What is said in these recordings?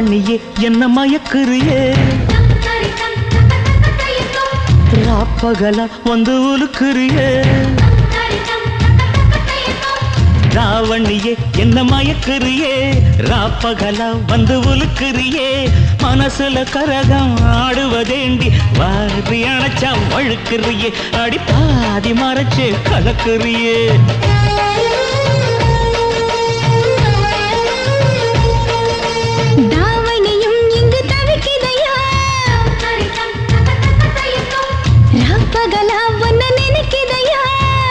தாவணியே என்ன மயக்குறியே ராப்பகலா வந்து உலுக்குறியே தாவணியே என்ன மயக்குறியே ராப்பகலா வந்து உலுக்குறியே மனசுல கரகம் ஆடுவதேண்டி வாரி அணைச்சா வழுக்குறியே அடி பாதி மறைச்சு கலக்குறியே தாவணியும் இங்கு தவிக்குதையா ராப்பகலா ஒன்ன நினைக்குதையா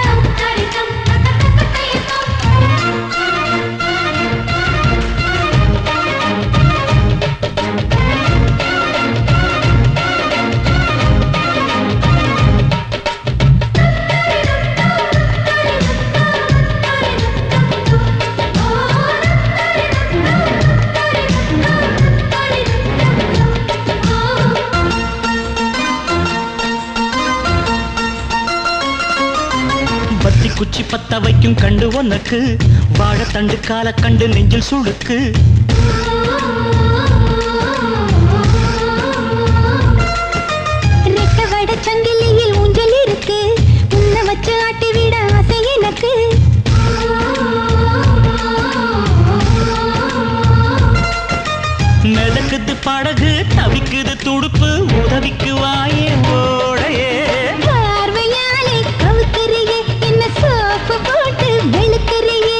பத்தி குச்சி பத்த வைக்கும் கண்டு உனக்கு வாழைத்தண்டு கால கண்டு நெஞ்சில் சுளுக்கு ரெக்க வட சங்கிலியில் ஊஞ்சல் இருக்கு உன்னை வச்சு ஆட்டி விட ஆசை எனக்கு மிதக்குது படகு தவிக்குது துடுப்பு உதவிக்கு வாயே ஓடையே பார்வையாலே கவுக்கறியே என்ன சோப்பு போட்டு வெளுக்கறியே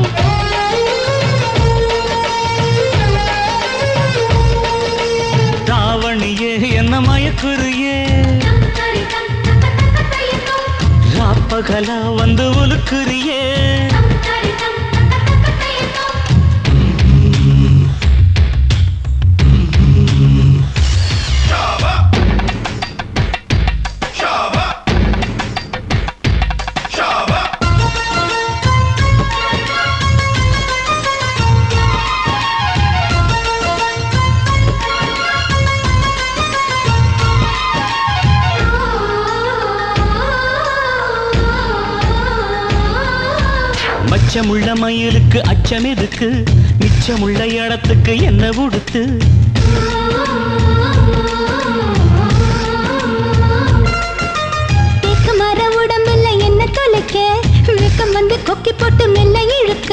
தாவணியே என்ன மயக்குறியே ராப்பகலா வந்து உலுக்குறியே மச்சமுள்ள மயிலுக்கு அச்சம் எதுக்கு மிச்சமுள்ள இடத்துக்கு என்ன உடுத்து தேக்கு மர உடம்புல என்ன தொலைக்க வெக்கம் வந்து கொக்கி போட்டு மெல்ல இழுக்க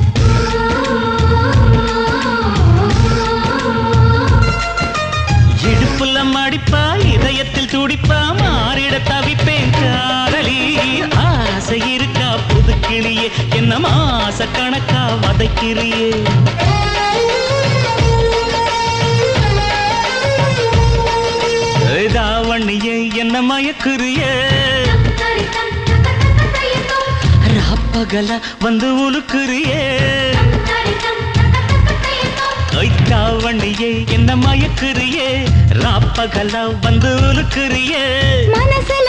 இடுப்புல மடிப்பா இதயத்தில் துடிப்பா மாறிட தவிப்பேன் காதலி ஆசை இருக்கா புதுக்கிளியே என்ன மாச கணக்கா வதைக்கிறியே தாவணியே என்ன மயக்குறியே ராப்பகல வந்து உலுக்குறியே தாவணியே என்ன மயக்குறியே ராப்பகல வந்து உலுக்குறியே மனசுல